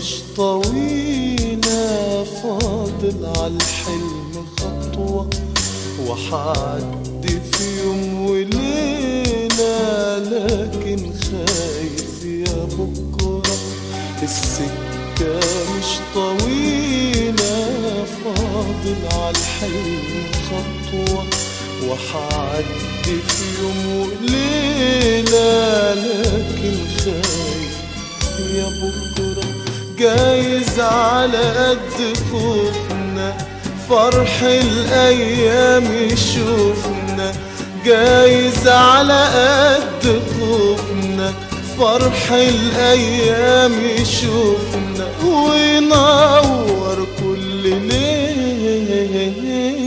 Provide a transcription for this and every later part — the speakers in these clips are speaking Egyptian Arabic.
مش طويلة فاضل عالحلم خطوة وحعدي في يوم وليلة لكن خايف يا بكرة السكة مش طويلة فاضل عالحلم خطوة وحعدي في يوم وليلة لكن خايف يا بكرة جايز على قد خوفنا فرح الأيام يشوفنا جايز على قد خوفنا فرح الأيام يشوفنا وينور كل ليلة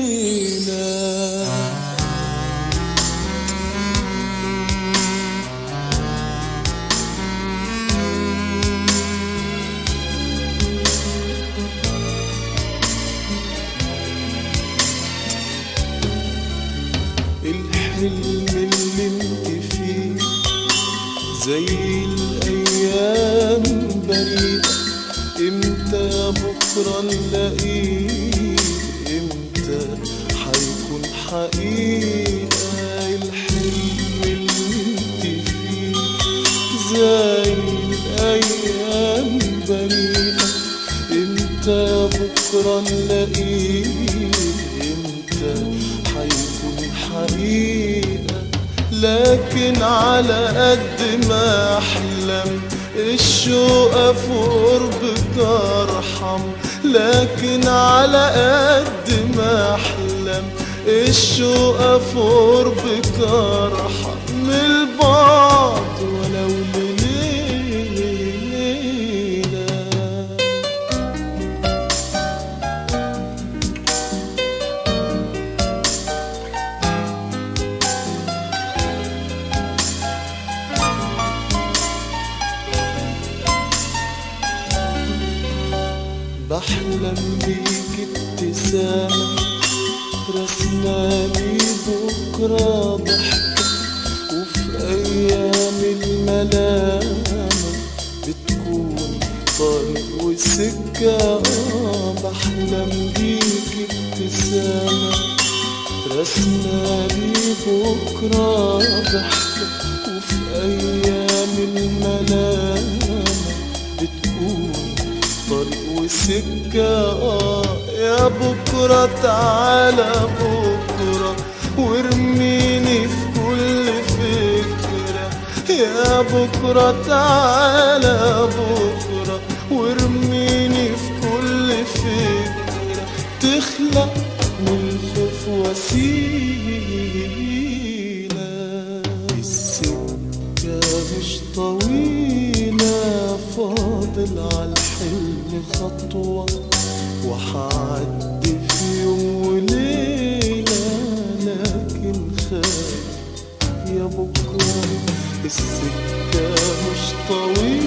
الحلم اللي انت فيه زي الايام بريئة امتى يا بكرة نلاقيه امتى حيكون حقيقة الحلم اللي انت فيه زي الايام بريئة امتى يا بكرة نلاقيه امتى حيكون حقيقة لكن على قد ما أحلم الشوق في قربك أرحم لكن على قد ما أحلم الشوق في قربك أرحم من البعد ولو لليلة بحلم بيك ابتسامة رسمالي بكرة ضحكة وفي أيام الملامة بتكون طريق وسكة آه بحلم بيك ابتسامة رسمالي بكرة ضحكة وفي أيام الملامة بتكون طريق وسكة آه يا بكرة تعالى بكرة وارميني في كل فكرة يا بكرة تعالى بكرة وارميني في كل فكرة تخلق من الخوف وسيلة السكة مش طويلة فاضل عالحلم خطوة وحعدي في يوم وليلة لكن خايف يا بكرة السكة مش طويلة